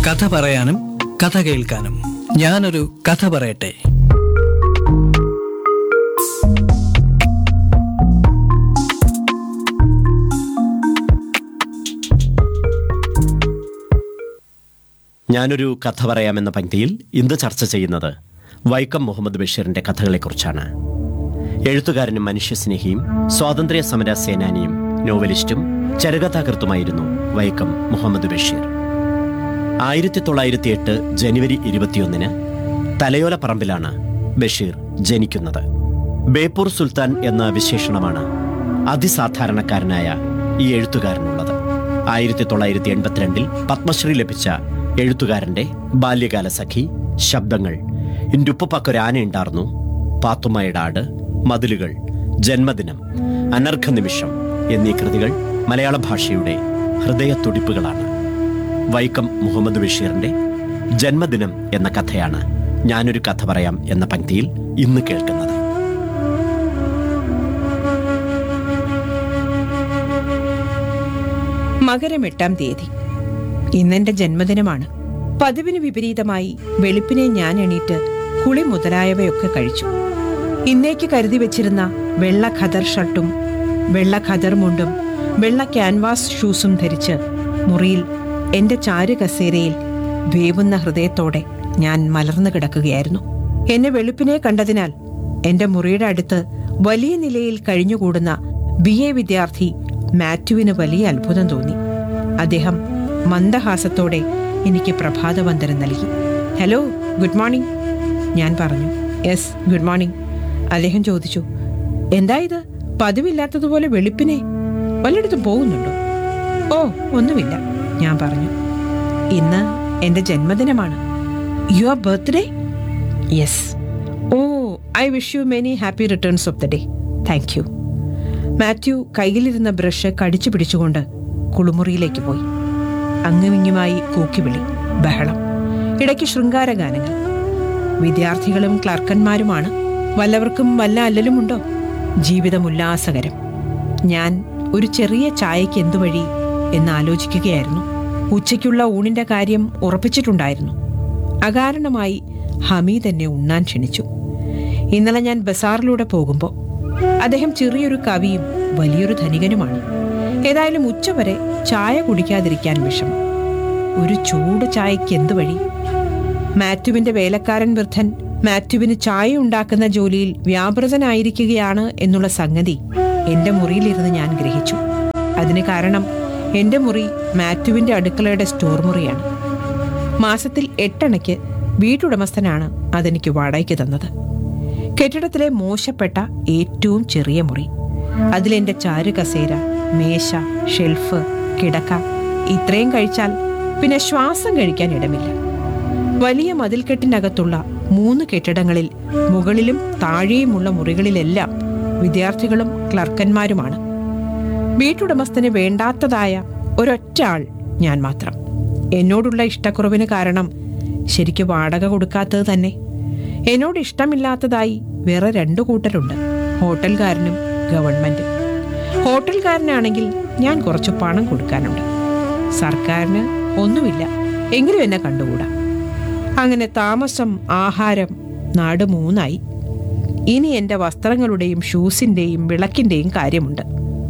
കഥ പറയാനും കഥ കേൾക്കാനും ഞാനൊരു കഥ പറയട്ടെ ഞാനൊരു കഥ പറയാമെന്ന പങ്ക്തിയിൽ ഇന്ന് ചർച്ച ചെയ്യുന്നത് വൈക്കം മുഹമ്മദ് ബഷീറിന്റെ കഥകളെക്കുറിച്ചാണ് എഴുത്തുകാരനും മനുഷ്യസ്നേഹിയും സ്വാതന്ത്ര്യ സമര സേനാനിയും നോവലിസ്റ്റും ചെറുകഥാകൃത്തുമായിരുന്നു വൈക്കം മുഹമ്മദ് ബഷീർ ആയിരത്തി തൊള്ളായിരത്തി എട്ട് ജനുവരി ഇരുപത്തിയൊന്നിന് തലയോല പറമ്പിലാണ് ബഷീർ ജനിക്കുന്നത് ബേപ്പൂർ സുൽത്താൻ എന്ന വിശേഷണമാണ് അതിസാധാരണക്കാരനായ ഈ എഴുത്തുകാരനുള്ളത് ആയിരത്തി തൊള്ളായിരത്തി എൺപത്തിരണ്ടിൽ പത്മശ്രീ ലഭിച്ച എഴുത്തുകാരന്റെ ബാല്യകാല സഖി ശബ്ദങ്ങൾ ഇൻറ്റുപ്പക്കൊരാനയുണ്ടാർന്നു പാത്തുമ്മയുടെ ആട് മതിലുകൾ ജന്മദിനം അനർഘ നിമിഷം എന്നീ കൃതികൾ മലയാള ഭാഷയുടെ ഹൃദയത്തുടിപ്പുകളാണ് വൈക്കം മുഹമ്മദ് ബഷീറിന്റെ ജന്മദിനം എന്ന കഥയാണ് ഞാനൊരു കഥ പറയാം എന്ന പങ്ക്തിയിൽ ഇന്ന് കേൾക്കുന്നത് മകരം എട്ടാം തീയതി ഇന്നെന്റെ ജന്മദിനമാണ് പതിവിന് വിപരീതമായി വെളുപ്പിനെ ഞാൻ എണീറ്റ് കുളി മുതലായവയൊക്കെ കഴിച്ചു ഇന്നേക്ക് കരുതി വെച്ചിരുന്ന വെള്ള ഖദർ ഷർട്ടും വെള്ള ഖദർ മുണ്ടും വെള്ള ക്യാൻവാസ് ഷൂസും ധരിച്ച് മുറിയിൽ എന്റെ ചാരു കസേരയിൽ വേവുന്ന ഹൃദയത്തോടെ ഞാൻ മലർന്നു കിടക്കുകയായിരുന്നു എന്നെ വെളുപ്പിനെ കണ്ടതിനാൽ എന്റെ മുറിയുടെ അടുത്ത് വലിയ നിലയിൽ കഴിഞ്ഞുകൂടുന്ന ബി എ വിദ്യാർത്ഥി മാത്യുവിന് വലിയ അത്ഭുതം തോന്നി അദ്ദേഹം മന്ദഹാസത്തോടെ എനിക്ക് പ്രഭാതവന്ദനം നൽകി ഹലോ ഗുഡ് മോർണിംഗ് ഞാൻ പറഞ്ഞു യെസ് ഗുഡ് മോർണിംഗ് അദ്ദേഹം ചോദിച്ചു എന്താ ഇത് പതിവില്ലാത്തതുപോലെ വെളുപ്പിനെ വല്ലയിടത്തും പോകുന്നുണ്ടോ ഓ ഒന്നുമില്ല ഞാൻ പറഞ്ഞു ഇന്ന് എന്റെ ജന്മദിനമാണ് your birthday yes oh I wish you many happy returns of the day thank you Mathew കയ്യിലിരുന്ന ബ്രഷ് കടിച്ചു പിടിച്ചുകൊണ്ട് കുളിമുറിയിലേക്ക് പോയി അങ്ങുമിങ്ങുമായി കൂക്കിവിളി ബഹളം ഇടയ്ക്ക് ശൃംഗാരഗാനങ്ങൾ വിദ്യാർത്ഥികളും ക്ലർക്കന്മാരുമാണ് വല്ലവർക്കും വല്ല അല്ലലുമുണ്ടോ ജീവിതം ഉല്ലാസകരം ഞാൻ ഒരു ചെറിയ ചായയ്ക്ക് എന്തു വഴി എന്ന് ആലോചിക്കുകയായിരുന്നു ഉച്ചയ്ക്കുള്ള ഊണിന്റെ കാര്യം ഉറപ്പിച്ചിട്ടുണ്ടായിരുന്നു അകാരണമായി ഹമീദ് എന്നെ ഉണ്ണാൻ ക്ഷണിച്ചു ഇന്നലെ ഞാൻ ബസാറിലൂടെ പോകുമ്പോൾ അദ്ദേഹം ചെറിയൊരു കവിയും വലിയൊരു ധനികനുമാണ് ഏതായാലും ഉച്ചവരെ ചായ കുടിക്കാതിരിക്കാൻ വിഷമം ഒരു ചൂട് ചായയ്ക്ക് എന്ത് വഴി മാത്യുവിന്റെ വേലക്കാരൻ വൃദ്ധൻ മാത്യുവിന് ചായ ഉണ്ടാക്കുന്ന ജോലിയിൽ വ്യാപൃതനായിരിക്കുകയാണ് എന്നുള്ള സംഗതി എന്റെ മുറിയിലിരുന്ന് ഞാൻ ഗ്രഹിച്ചു അതിന് കാരണം എന്റെ മുറി മാത്യുവിന്റെ അടുക്കളയുടെ സ്റ്റോർ മുറിയാണ് മാസത്തിൽ എട്ടണയ്ക്ക് വീട്ടുടമസ്ഥനാണ് അതെനിക്ക് വാടകയ്ക്ക് തന്നത് കെട്ടിടത്തിലെ മോശപ്പെട്ട ഏറ്റവും ചെറിയ മുറി അതിലെന്റെ ചാരു കസേര മേശ ഷെൽഫ് കിടക്ക ഇത്രയും കഴിച്ചാൽ പിന്നെ ശ്വാസം കഴിക്കാൻ ഇടമില്ല വലിയ മതിൽക്കെട്ടിനകത്തുള്ള മൂന്ന് കെട്ടിടങ്ങളിൽ മുകളിലും താഴെയുമുള്ള മുറികളിലെല്ലാം വിദ്യാർത്ഥികളും ക്ലർക്കന്മാരുമാണ് വീട്ടുടമസ്ഥന് വേണ്ടാത്തതായ ഒരൊറ്റ ആൾ ഞാൻ മാത്രം എന്നോടുള്ള ഇഷ്ടക്കുറവിന് കാരണം ശരിക്ക് വാടക കൊടുക്കാത്തത് തന്നെ എന്നോട് ഇഷ്ടമില്ലാത്തതായി വേറെ രണ്ടു കൂട്ടരുണ്ട് ഹോട്ടൽക്കാരനും ഗവൺമെന്റ് ഹോട്ടൽക്കാരനാണെങ്കിൽ ഞാൻ കുറച്ച് പണം കൊടുക്കാനുണ്ട് സർക്കാരിന് ഒന്നുമില്ല എങ്കിലും എന്നെ കണ്ടുകൂടാ അങ്ങനെ താമസം ആഹാരം നാട് മൂന്നായി ഇനി എൻ്റെ വസ്ത്രങ്ങളുടെയും ഷൂസിൻ്റെയും വിളക്കിൻ്റെയും കാര്യമുണ്ട്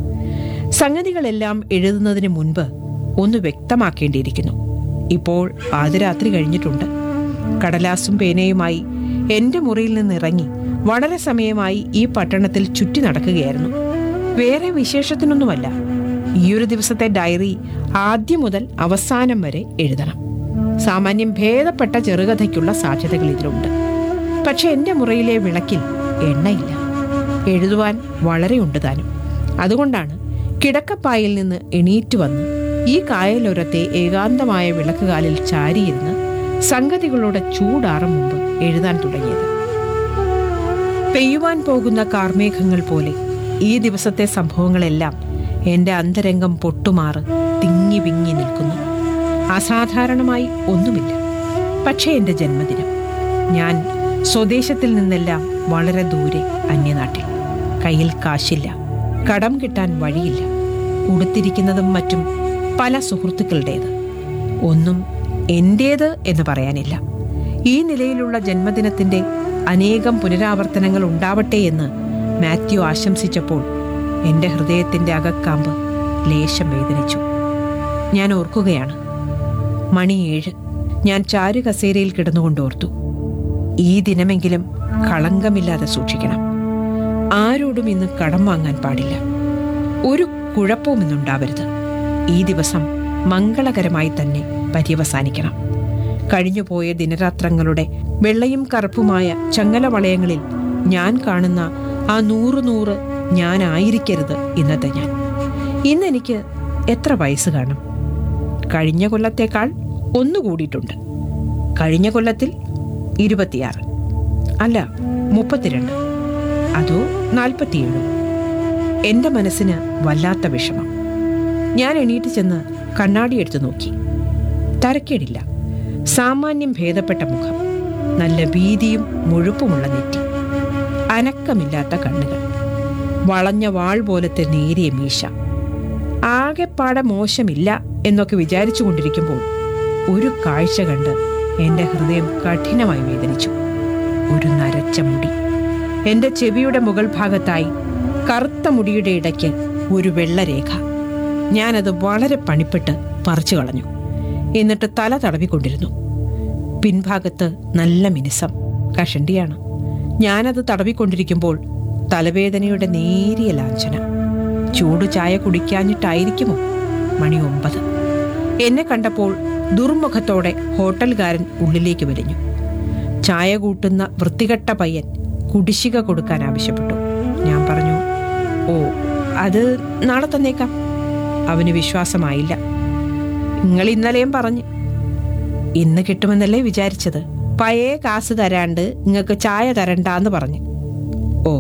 സംഗതികളെല്ലാം എഴുതുന്നതിന് മുൻപ് ഒന്ന് വ്യക്തമാക്കേണ്ടിയിരിക്കുന്നു ഇപ്പോൾ പാതിരാത്രി കഴിഞ്ഞിട്ടുണ്ട് കടലാസും പേനയുമായി എൻ്റെ മുറിയിൽ നിന്ന് ഇറങ്ങി വളരെ സമയമായി ഈ പട്ടണത്തിൽ ചുറ്റി നടക്കുകയായിരുന്നു വേറെ വിശേഷത്തിനൊന്നുമല്ല ഈയൊരു ദിവസത്തെ ഡയറി ആദ്യം മുതൽ അവസാനം വരെ എഴുതണം സാമാന്യം ഭേദപ്പെട്ട ചെറുകഥയ്ക്കുള്ള സാധ്യതകൾ ഇതിലുണ്ട് പക്ഷെ എൻ്റെ മുറിയിലെ വിളക്കിൽ എണ്ണയില്ല എഴുതുവാൻ വളരെ ഉണ്ട് താനും അതുകൊണ്ടാണ് കിടക്കപ്പായിൽ നിന്ന് എണീറ്റ് വന്ന് ഈ കായലോരത്തെ ഏകാന്തമായ വിളക്കുകാലിൽ ചാരിയിരുന്ന് സംഗതികളുടെ ചൂടാറും മുമ്പ് എഴുതാൻ തുടങ്ങിയത് പെയ്യുവാൻ പോകുന്ന കാർമേഘങ്ങൾ പോലെ ഈ ദിവസത്തെ സംഭവങ്ങളെല്ലാം എൻ്റെ അന്തരംഗം പൊട്ടുമാറ് തിങ്ങി വിങ്ങി നിൽക്കുന്നു അസാധാരണമായി ഒന്നുമില്ല പക്ഷേ എൻ്റെ ജന്മദിനം ഞാൻ സ്വദേശത്തിൽ നിന്നെല്ലാം വളരെ ദൂരെ അന്യനാട്ടിൽ കയ്യിൽ കാശില്ല കടം കിട്ടാൻ വഴിയില്ല ഉടുത്തിരിക്കുന്നതും മറ്റും പല സുഹൃത്തുക്കളുടേത് ഒന്നും എന്റേത് എന്ന് പറയാനില്ല ഈ നിലയിലുള്ള ജന്മദിനത്തിന്റെ അനേകം പുനരാവർത്തനങ്ങൾ ഉണ്ടാവട്ടെ എന്ന് മാത്യു ആശംസിച്ചപ്പോൾ എന്റെ ഹൃദയത്തിന്റെ അകക്കാമ്പ് ലേശം വേദനിച്ചു ഞാൻ ഓർക്കുകയാണ് മണി ഏഴ് ഞാൻ ചാരു കസേരയിൽ കിടന്നുകൊണ്ട് ഓർത്തു ഈ ദിനമെങ്കിലും കളങ്കമില്ലാതെ സൂക്ഷിക്കണം ആരോടും ഇന്ന് കടം വാങ്ങാൻ പാടില്ല ഒരു കുഴപ്പവും ഇന്നുണ്ടാവരുത് ഈ ദിവസം മംഗളകരമായി തന്നെ പര്യവസാനിക്കണം കഴിഞ്ഞുപോയ ദിനരാത്രങ്ങളുടെ വെള്ളയും കറുപ്പുമായ ചങ്ങല വളയങ്ങളിൽ ഞാൻ കാണുന്ന ആ നൂറ് നൂറ് ഞാനായിരിക്കരുത് ഇന്നത്തെ ഞാൻ ഇന്നെനിക്ക് എത്ര വയസ്സ് കാണും കഴിഞ്ഞ കൊല്ലത്തേക്കാൾ ഒന്നു കൂടിയിട്ടുണ്ട് കഴിഞ്ഞ കൊല്ലത്തിൽ ഇരുപത്തിയാറ് അല്ല മുപ്പത്തിരണ്ട് അതോ നാൽപ്പത്തിയേഴോ എന്റെ മനസ്സിന് വല്ലാത്ത വിഷമം ഞാൻ എണീറ്റ് ചെന്ന് കണ്ണാടി എടുത്തു നോക്കി തരക്കേടില്ല സാമാന്യം ഭേദപ്പെട്ട മുഖം നല്ല ഭീതിയും മുഴുപ്പുമുള്ള നെറ്റി അനക്കമില്ലാത്ത കണ്ണുകൾ വളഞ്ഞ വാൾ പോലത്തെ നേരിയ മീശ ആകെപ്പാടെ മോശമില്ല എന്നൊക്കെ വിചാരിച്ചു കൊണ്ടിരിക്കുമ്പോൾ ഒരു കാഴ്ച കണ്ട് എന്റെ ഹൃദയം കഠിനമായി വേദനിച്ചു ഒരു നരച്ച മുടി എന്റെ ചെവിയുടെ മുകൾ ഭാഗത്തായി കറുത്ത മുടിയുടെ ഇടയ്ക്ക് ഒരു വെള്ളരേഖ ഞാനത് വളരെ പണിപ്പെട്ട് പറിച്ചു കളഞ്ഞു എന്നിട്ട് തല തടവിക്കൊണ്ടിരുന്നു പിൻഭാഗത്ത് നല്ല മിനുസം കഷണ്ടിയാണ് ഞാനത് തടവിക്കൊണ്ടിരിക്കുമ്പോൾ തലവേദനയുടെ നേരിയ ലാഞ്ചന ചൂട് ചായ കുടിക്കാഞ്ഞിട്ടായിരിക്കുമോ മണി ഒമ്പത് എന്നെ കണ്ടപ്പോൾ ദുർമുഖത്തോടെ ഹോട്ടൽകാരൻ ഉള്ളിലേക്ക് വലിഞ്ഞു ചായ കൂട്ടുന്ന വൃത്തികെട്ട പയ്യൻ കുടിശ്ശിക കൊടുക്കാൻ ആവശ്യപ്പെട്ടു ഞാൻ പറഞ്ഞു ഓ അത് നാളെ തന്നേക്കാം അവന് വിശ്വാസമായില്ല നിങ്ങൾ ഇന്നലെയും പറഞ്ഞു ഇന്ന് കിട്ടുമെന്നല്ലേ വിചാരിച്ചത് പഴയ കാശ് തരാണ്ട് നിങ്ങൾക്ക് ചായ തരണ്ടാന്ന് പറഞ്ഞു ഓ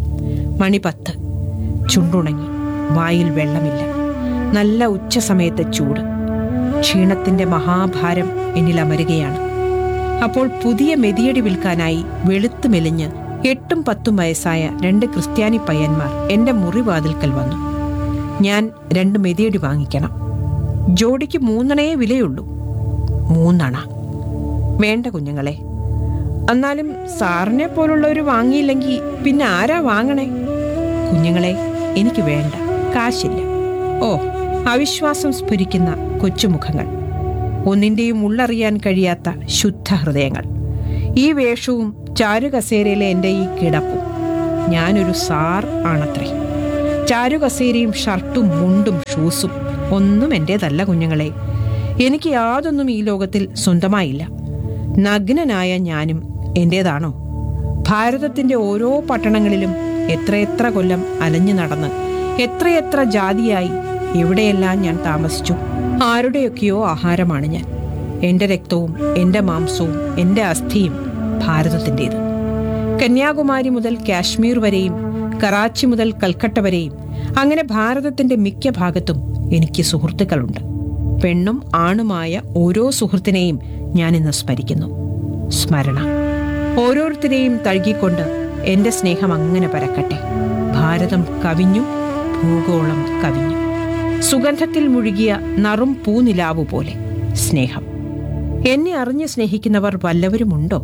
മണി പത്ത് ചുണ്ടുണങ്ങി വായിൽ വെള്ളമില്ല നല്ല ഉച്ച സമയത്തെ ചൂട് ക്ഷീണത്തിന്റെ മഹാഭാരം എന്നിൽ അമരുകയാണ് അപ്പോൾ പുതിയ മെതിയടി വിൽക്കാനായി വെളുത്തു മെലിഞ്ഞ് എട്ടും പത്തും വയസ്സായ രണ്ട് ക്രിസ്ത്യാനി പയ്യന്മാർ എന്റെ മുറിവാതിൽക്കൽ വന്നു ഞാൻ രണ്ട് മെതിയടി വാങ്ങിക്കണം ജോഡിക്ക് മൂന്നെണ്ണയേ വിലയുള്ളൂ മൂന്നണ വേണ്ട കുഞ്ഞുങ്ങളെ എന്നാലും സാറിനെ പോലുള്ളവർ വാങ്ങിയില്ലെങ്കിൽ പിന്നെ ആരാ വാങ്ങണേ കുഞ്ഞുങ്ങളെ എനിക്ക് വേണ്ട കാശില്ല ഓ അവിശ്വാസം സ്ഫുരിക്കുന്ന കൊച്ചുമുഖങ്ങൾ ഒന്നിന്റെയും ഉള്ളറിയാൻ കഴിയാത്ത ശുദ്ധ ഹൃദയങ്ങൾ ഈ വേഷവും ചാരുകസേരയിലെ എൻ്റെ ഈ കിടപ്പും ഞാനൊരു സാർ ആണത്രേ ചാരുകസേരയും ഷർട്ടും മുണ്ടും ഷൂസും ഒന്നും എൻ്റേതല്ല കുഞ്ഞുങ്ങളെ എനിക്ക് യാതൊന്നും ഈ ലോകത്തിൽ സ്വന്തമായില്ല നഗ്നനായ ഞാനും എൻ്റേതാണോ ഭാരതത്തിന്റെ ഓരോ പട്ടണങ്ങളിലും എത്രയെത്ര കൊല്ലം അലഞ്ഞു നടന്ന് എത്രയെത്ര ജാതിയായി എവിടെയെല്ലാം ഞാൻ താമസിച്ചു ആരുടെയൊക്കെയോ ആഹാരമാണ് ഞാൻ എന്റെ രക്തവും എന്റെ മാംസവും എന്റെ അസ്ഥിയും ഭാരതത്തിൻ്റെത് കന്യാകുമാരി മുതൽ കാശ്മീർ വരെയും കറാച്ചി മുതൽ കൽക്കട്ട വരെയും അങ്ങനെ ഭാരതത്തിന്റെ മിക്ക ഭാഗത്തും എനിക്ക് സുഹൃത്തുക്കളുണ്ട് പെണ്ണും ആണുമായ ഓരോ സുഹൃത്തിനെയും ഞാൻ ഇന്ന് സ്മരിക്കുന്നു സ്മരണ ഓരോരുത്തരെയും തഴുകിക്കൊണ്ട് എന്റെ സ്നേഹം അങ്ങനെ പരക്കട്ടെ ഭാരതം കവിഞ്ഞു ഭൂഗോളം കവിഞ്ഞു സുഗന്ധത്തിൽ മുഴുകിയ നറും പൂനിലാവു പോലെ സ്നേഹം എന്നെ അറിഞ്ഞ് സ്നേഹിക്കുന്നവർ വല്ലവരുമുണ്ടോ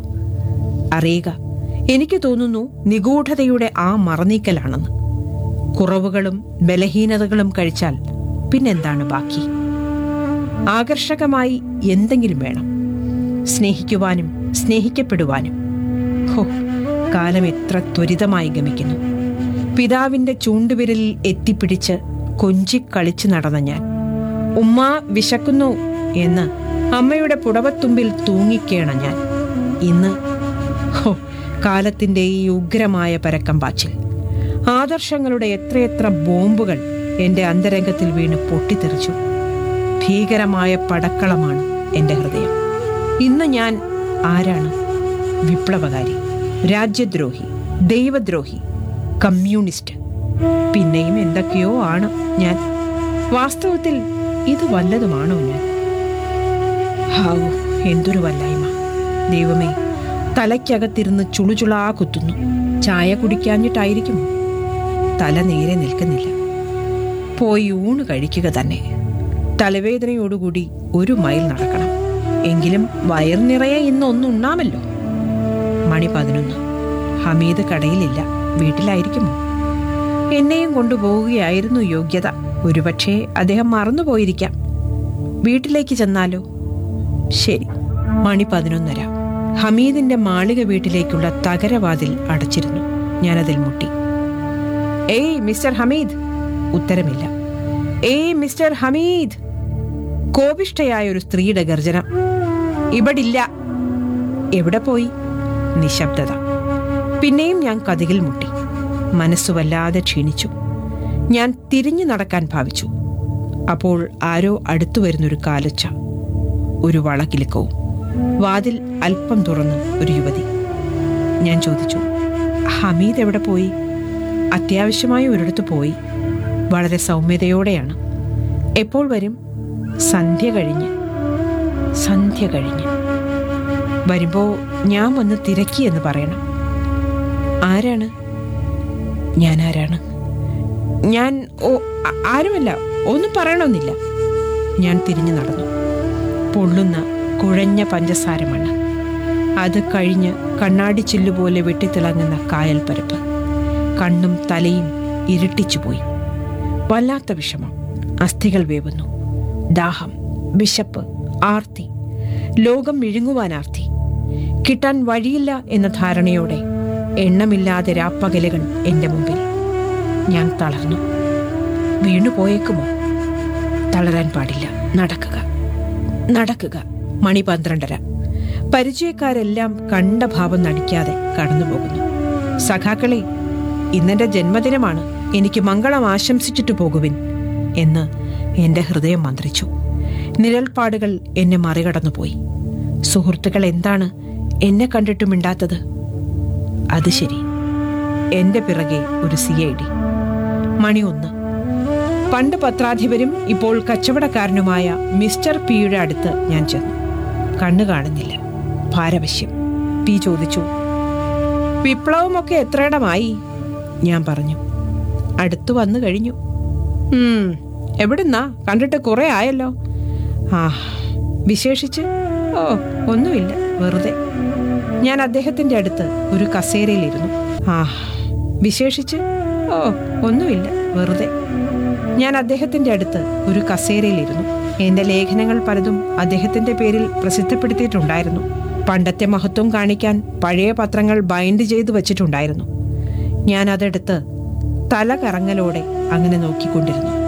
അറിയുക എനിക്ക് തോന്നുന്നു നിഗൂഢതയുടെ ആ മറനീക്കലാണെന്ന് കുറവുകളും ബലഹീനതകളും കഴിച്ചാൽ പിന്നെന്താണ് ബാക്കി ആകർഷകമായി എന്തെങ്കിലും വേണം സ്നേഹിക്കുവാനും സ്നേഹിക്കപ്പെടുവാനും ഹോ കാലം എത്ര ത്വരിതമായി ഗമിക്കുന്നു പിതാവിന്റെ ചൂണ്ടുവിരലിൽ എത്തിപ്പിടിച്ച് കൊഞ്ചിക്കളിച്ചു നടന്ന ഞാൻ ഉമ്മ വിശക്കുന്നു എന്ന് അമ്മയുടെ പുടവത്തുമ്പിൽ തൂങ്ങിക്കേണ ഞാൻ ഇന്ന് ഹോ കാലത്തിന്റെ ഈ ഉഗ്രമായ പരക്കം പാച്ചിൽ ആദർശങ്ങളുടെ എത്രയെത്ര ബോംബുകൾ എന്റെ അന്തരംഗത്തിൽ വീണ് പൊട്ടിത്തെറിച്ചു ഭീകരമായ പടക്കളമാണ് എന്റെ ഹൃദയം ഇന്ന് ഞാൻ ആരാണ് വിപ്ലവകാരി രാജ്യദ്രോഹി ദൈവദ്രോഹി കമ്മ്യൂണിസ്റ്റ് പിന്നെയും എന്തൊക്കെയോ ആണ് ഞാൻ വാസ്തവത്തിൽ ഇത് വല്ലതുമാണോ ഞാൻ ഹാവു എന്തൊരു വല്ലായ്മ ദൈവമേ തലയ്ക്കകത്തിരുന്ന് ചുളുചുളാ കുത്തുന്നു ചായ കുടിക്കാഞ്ഞിട്ടായിരിക്കുമോ തല നേരെ നിൽക്കുന്നില്ല പോയി ഊണ് കഴിക്കുക തന്നെ തലവേദനയോടുകൂടി ഒരു മൈൽ നടക്കണം എങ്കിലും വയർ നിറയെ ഇന്ന് ഒന്നുണ്ണാമല്ലോ മണി പതിനൊന്ന് ഹമീദ് കടയിലില്ല വീട്ടിലായിരിക്കുമോ എന്നെയും കൊണ്ടുപോവുകയായിരുന്നു യോഗ്യത ഒരുപക്ഷെ അദ്ദേഹം മറന്നുപോയിരിക്കാം വീട്ടിലേക്ക് ചെന്നാലോ ശരി മണി പതിനൊന്നര ഹമീദിന്റെ മാളിക വീട്ടിലേക്കുള്ള തകരവാതിൽ അടച്ചിരുന്നു ഞാനതിൽ മുട്ടി ഏയ് മിസ്റ്റർ ഹമീദ് ഉത്തരമില്ല ഏയ് മിസ്റ്റർ ഹമീദ് കോപിഷ്ഠയായ ഒരു സ്ത്രീയുടെ ഗർജനം ഇവിടില്ല എവിടെ പോയി നിശബ്ദത പിന്നെയും ഞാൻ കതികിൽ മുട്ടി മനസ്സു വല്ലാതെ ക്ഷീണിച്ചു ഞാൻ തിരിഞ്ഞു നടക്കാൻ ഭാവിച്ചു അപ്പോൾ ആരോ അടുത്തു വരുന്നൊരു കാലച്ച ഒരു വളകിലുക്കവും വാതിൽ അല്പം തുറന്ന് ഒരു യുവതി ഞാൻ ചോദിച്ചു ഹമീദ് എവിടെ പോയി അത്യാവശ്യമായ ഒരിടത്ത് പോയി വളരെ സൗമ്യതയോടെയാണ് എപ്പോൾ വരും സന്ധ്യ കഴിഞ്ഞ് സന്ധ്യ കഴിഞ്ഞ് വരുമ്പോ ഞാൻ വന്ന് തിരക്കി എന്ന് പറയണം ആരാണ് ഞാൻ ആരാണ് ഞാൻ ഓ ആ- ആരുമല്ല ഒന്നും പറയണമെന്നില്ല ഞാൻ തിരിഞ്ഞു നടന്നു പൊള്ളുന്ന കുഴഞ്ഞ പഞ്ചസാര മണ്ണ് അത് കഴിഞ്ഞ് കണ്ണാടി ചില്ലുപോലെ വെട്ടിത്തിളങ്ങുന്ന കായൽ പരപ്പ് കണ്ണും തലയും ഇരുട്ടിച്ചുപോയി വല്ലാത്ത വിഷമം അസ്ഥികൾ വേവുന്നു ദാഹം വിശപ്പ് ആർത്തി ലോകം വിഴുങ്ങുവാൻ ആർത്തി കിട്ടാൻ വഴിയില്ല എന്ന ധാരണയോടെ എണ്ണമില്ലാതെ രാപ്പകലുകൾ എൻ്റെ മുമ്പിൽ ഞാൻ തളർന്നു വീണു പോയേക്കുമോ തളരാൻ പാടില്ല നടക്കുക നടക്കുക മണി പന്ത്രണ്ടര പരിചയക്കാരെല്ലാം കണ്ട ഭാവം നടിക്കാതെ കടന്നുപോകുന്നു സഖാക്കളെ ഇന്നെന്റെ ജന്മദിനമാണ് എനിക്ക് മംഗളം ആശംസിച്ചിട്ട് പോകുവിൻ എന്ന് എന്റെ ഹൃദയം മന്ത്രിച്ചു നിഴൽപ്പാടുകൾ എന്നെ മറികടന്നുപോയി സുഹൃത്തുക്കൾ എന്താണ് എന്നെ കണ്ടിട്ട് മിണ്ടാത്തത് അത് ശരി എന്റെ പിറകെ ഒരു സി ഐ ഡി മണി ഒന്ന് പണ്ട് പത്രാധിപരും ഇപ്പോൾ കച്ചവടക്കാരനുമായ മിസ്റ്റർ പിയുടെ അടുത്ത് ഞാൻ ചെന്നു കണ്ണു കാണുന്നില്ല ഭാരവശ്യം പി ചോദിച്ചു വിപ്ലവമൊക്കെ എത്രയിടമായി ഞാൻ പറഞ്ഞു അടുത്തു വന്നു കഴിഞ്ഞു ഉം, എവിടുന്നാ കണ്ടിട്ട് കുറെ ആയല്ലോ ആ വിശേഷിച്ച് ഓ ഒന്നുമില്ല വെറുതെ ഞാൻ അദ്ദേഹത്തിന്റെ അടുത്ത് ഒരു കസേരയിലിരുന്നു ആ വിശേഷിച്ച് ഓ ഒന്നുമില്ല വെറുതെ ഞാൻ അദ്ദേഹത്തിന്റെ അടുത്ത് ഒരു കസേരയിലിരുന്നു എന്റെ ലേഖനങ്ങൾ പലതും അദ്ദേഹത്തിന്റെ പേരിൽ പ്രസിദ്ധപ്പെടുത്തിയിട്ടുണ്ടായിരുന്നു പണ്ടത്തെ മഹത്വം കാണിക്കാൻ പഴയ പത്രങ്ങൾ ബൈൻഡ് ചെയ്തു വച്ചിട്ടുണ്ടായിരുന്നു ഞാൻ അതെടുത്ത് തല കറങ്ങലോടെ അങ്ങനെ നോക്കിക്കൊണ്ടിരുന്നു